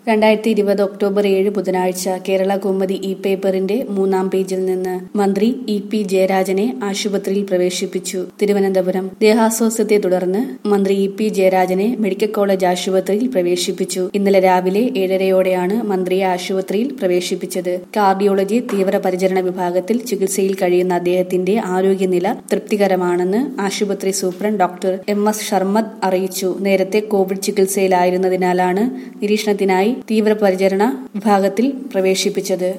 രണ്ടായിരത്തി ഇരുപത് ഒക്ടോബർ ഏഴ് ബുധനാഴ്ച കേരള കൗമുദി ഇ പേപ്പറിന്റെ മൂന്നാം പേജിൽ നിന്ന് മന്ത്രി ഇ പി ജയരാജനെ ആശുപത്രിയിൽ പ്രവേശിപ്പിച്ചു തിരുവനന്തപുരം ദേഹാസ്വാസ്ഥ്യത്തെ തുടർന്ന് മന്ത്രി ഇ പി ജയരാജനെ മെഡിക്കൽ കോളേജ് ആശുപത്രിയിൽ പ്രവേശിപ്പിച്ചു ഇന്നലെ രാവിലെ ഏഴരയോടെയാണ് മന്ത്രിയെ ആശുപത്രിയിൽ പ്രവേശിപ്പിച്ചത് കാർഡിയോളജി തീവ്രപരിചരണ വിഭാഗത്തിൽ ചികിത്സയിൽ കഴിയുന്ന അദ്ദേഹത്തിന്റെ ആരോഗ്യനില തൃപ്തികരമാണെന്ന് ആശുപത്രി superintendent doctor M S Sharmad അറിയിച്ചു നേരത്തെ കോവിഡ് ചികിത്സയിലായിരുന്നതിനാലാണ് നിരീക്ഷണത്തിനായി തീവ്രപരിചരണ വിഭാഗത്തിൽ പ്രവേശിപ്പിച്ചത്